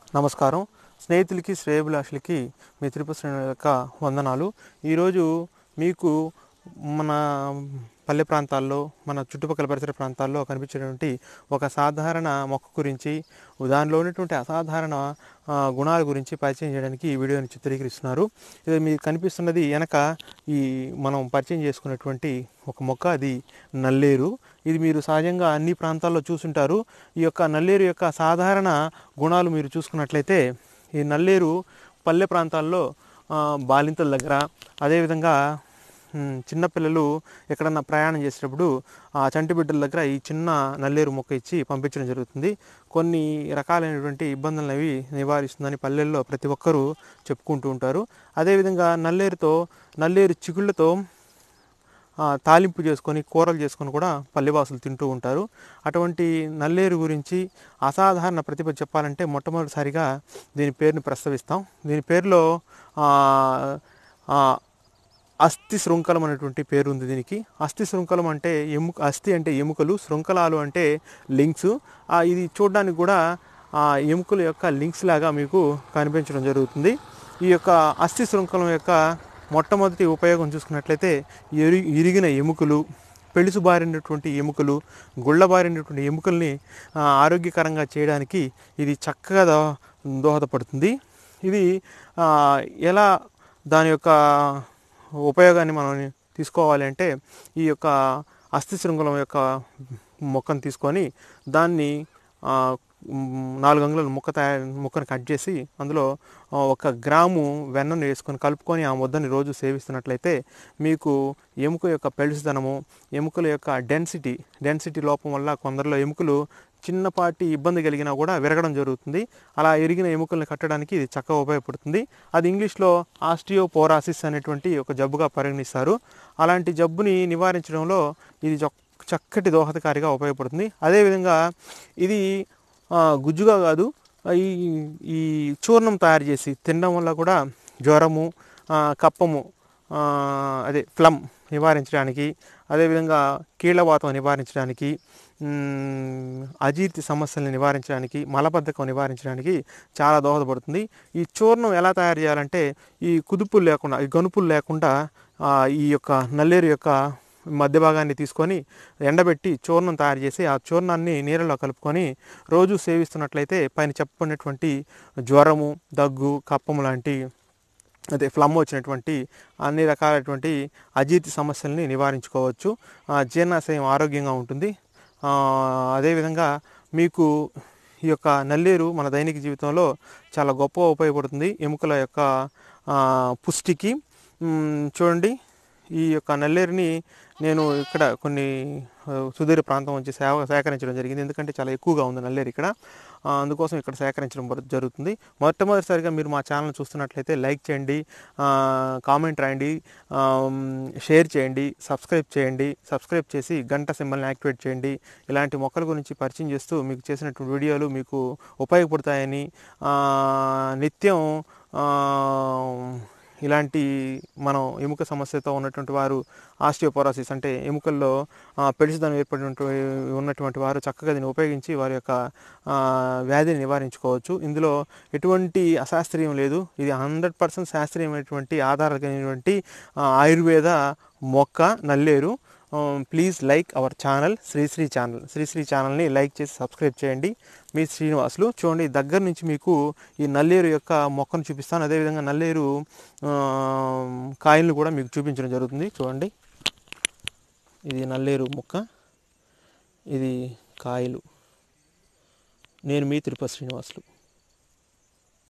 నమస్కారం స్నేహితులకి శ్రేయభిలాషులకి మీ తిరుపతి శ్రేణుల యొక్క వందనాలు ఈరోజు మీకు మన పల్లె ప్రాంతాల్లో మన చుట్టుపక్కల పరిసర ప్రాంతాల్లో కనిపించేటువంటి ఒక సాధారణ మొక్క గురించి దానిలో ఉన్నటువంటి అసాధారణ ఆ, గుణాల గురించి పరిచయం చేయడానికి ఈ వీడియోని చిత్రీకరిస్తున్నారు ఇది మీకు కనిపిస్తున్నది వెనక ఈ మనం పరిచయం చేసుకున్నటువంటి ఒక మొక్క అది నల్లేరు ఇది మీరు సహజంగా అన్ని ప్రాంతాల్లో చూసుంటారు ఈ యొక్క నల్లేరు యొక్క సాధారణ గుణాలు మీరు చూసుకున్నట్లయితే ఈ నల్లేరు పల్లె ప్రాంతాల్లో ఆ, బాలింతల దగ్గర అదేవిధంగా ఉమ్, చిన్నపిల్లలు ఎక్కడన్నా ప్రయాణం చేసేటప్పుడు ఆ చంటి బిడ్డల దగ్గర ఈ చిన్న నల్లేరు మొక్క ఇచ్చి పంపించడం జరుగుతుంది కొన్ని రకాలైనటువంటి ఇబ్బందులను అవి నివారిస్తుందని పల్లెల్లో ప్రతి ఒక్కరూ చెప్పుకుంటూ ఉంటారు అదేవిధంగా నల్లేరుతో నల్లేరు చిగుళ్ళతో ఆ, తాలింపు చేసుకొని కూరలు చేసుకొని కూడా పల్లెవాసులు తింటూ ఉంటారు అటువంటి నల్లేరు గురించి అసాధారణ ప్రతిభ చెప్పాలంటే మొట్టమొదటిసారిగా దీని పేరుని ప్రస్తావిస్తాం దీని పేరులో ఆ, ఆ, అస్థి శృంఖలం అనేటువంటి పేరు ఉంది దీనికి అస్థి శృంఖలం అంటే ఎముక అస్థి అంటే ఎముకలు శృంఖలాలు అంటే లింక్స్ ఇది చూడడానికి కూడా ఆ ఎముకల యొక్క లింక్స్ లాగా మీకు కనిపించడం జరుగుతుంది ఈ యొక్క అస్థి శృంఖలం యొక్క మొట్టమొదటి ఉపయోగం చూసుకున్నట్లయితే ఎరి ఇరిగిన ఎముకలు పెళుసుబారినటువంటి ఎముకలు గుళ్ళబారినటువంటి ఎముకల్ని ఆ, ఆరోగ్యకరంగా చేయడానికి ఇది చక్కగా దో- దోహదపడుతుంది ఇది ఆ, ఎలా దాని యొక్క ఉపయోగాన్ని మనం తీసుకోవాలి అంటే ఈ యొక్క అస్థి శృంఖలం యొక్క మొక్కను తీసుకొని దాన్ని ఆ, మ్, నాలుగు అంగుళాల ముక్క తయారు ముక్కను కట్ చేసి అందులో ఆ, ఒక గ్రాము వెన్నను వేసుకొని కలుపుకొని ఆ ముద్దని రోజు సేవిస్తున్నట్లయితే మీకు ఎముక యొక్క పెళుసుదనము ఎముకల యొక్క డెన్సిటీ డెన్సిటీ లోపం వల్ల కొందరిలో ఎముకలు చిన్నపాటి ఇబ్బంది కలిగినా కూడా విరగడం జరుగుతుంది అలా ఎరిగిన ఎముకల్ని కట్టడానికి ఇది చక్కగా ఉపయోగపడుతుంది అది ఇంగ్లీష్లో ఆస్టియోపోరాసిస్ అనేటువంటి ఒక జబ్బుగా పరిగణిస్తారు అలాంటి జబ్బుని నివారించడంలో ఇది చక్- చక్కటి దోహదకారిగా ఉపయోగపడుతుంది అదేవిధంగా ఇది ఆ, గుజ్జుగా కాదు ఈ ఈ చూర్ణం తయారు చేసి తినడం వల్ల కూడా జ్వరము ఆ, కప్పము ఆ, అదే ఫ్లమ్ నివారించడానికి అదేవిధంగా కీళ్ళవాతం నివారించడానికి మ్, అజీర్తి సమస్యల్ని నివారించడానికి మలబద్ధకం నివారించడానికి చాలా దోహదపడుతుంది ఈ చూర్ణం ఎలా తయారు చేయాలంటే ఈ కుదుపులు లేకుండా ఈ గనుపులు లేకుండా ఆ, ఈ యొక్క నల్లేరు యొక్క మధ్య భాగాన్ని తీసుకొని ఎండబెట్టి చూర్ణం తయారు చేసి ఆ చూర్ణాన్ని నీళ్ళలో కలుపుకొని రోజు సేవిస్తున్నట్లయితే పైన చెప్పబడినటువంటి జ్వరము దగ్గు కప్పము లాంటి అదే ఫ్లమ్ వచ్చినటువంటి అన్ని రకాలైనటువంటి అజీర్తి సమస్యల్ని నివారించుకోవచ్చు ఆ, జీర్ణాశయం ఆరోగ్యంగా ఉంటుంది ఆ, అదేవిధంగా మీకు ఈ యొక్క నల్లేరు మన దైనిక జీవితంలో చాలా గొప్పగా ఉపయోగపడుతుంది ఎముకల యొక్క ఆ, పుష్టికి మ్, చూడండి ఈ యొక్క నల్లేరుని నేను ఇక్కడ కొన్ని ఆ, సుదూర ప్రాంతం నుంచి సేవ సేకరించడం జరిగింది ఎందుకంటే చాలా ఎక్కువగా ఉంది నల్లేరు ఇక్కడ ఆ, అందుకోసం ఇక్కడ సేకరించడం బర- జరుగుతుంది మొట్టమొదటిసారిగా మీరు మా ఛానల్ చూస్తున్నట్లయితే లైక్ చేయండి ఆ, కామెంట్ రాయండి ఆ, షేర్ చేయండి సబ్స్క్రైబ్ చేయండి సబ్స్క్రైబ్ చేసి గంట సింబల్ని యాక్టివేట్ చేయండి ఇలాంటి మొక్కల గురించి పరిచయం చేస్తూ మీకు చేసినటువంటి వీడియోలు మీకు ఉపయోగపడతాయని ఆ, నిత్యం ఆ, ఇలాంటి మనం ఎముక సమస్యతో ఉన్నటువంటి వారు ఆస్టియోపోరాసిస్ అంటే ఎముకల్లో ఆ, పెడిసిదనం ఏర్పడినటువంటి ఉన్నటువంటి వారు చక్కగా దీన్ని ఉపయోగించి వారి యొక్క ఆ, వ్యాధిని నివారించుకోవచ్చు ఇందులో ఎటువంటి అశాస్త్రీయం లేదు ఇది హండ్రెడ్ పర్సెంట్ శాస్త్రీయమైనటువంటి ఆధారమైనటువంటి ఆ, ఆయుర్వేద మొక్క నల్లేరు please like our channel Srisri channel Srisri ఛానల్ని లైక్ చేసి సబ్స్క్రైబ్ చేయండి మీ శ్రీనివాసులు చూడండి దగ్గర నుంచి మీకు ఈ నల్లేరు యొక్క మొక్కను చూపిస్తాను అదేవిధంగా నల్లేరు ఆ, కాయలను కూడా మీకు చూపించడం జరుగుతుంది చూడండి ఇది నల్లేరు మొక్క ఇది కాయలు నేను మీ తిరుపతి శ్రీనివాసులు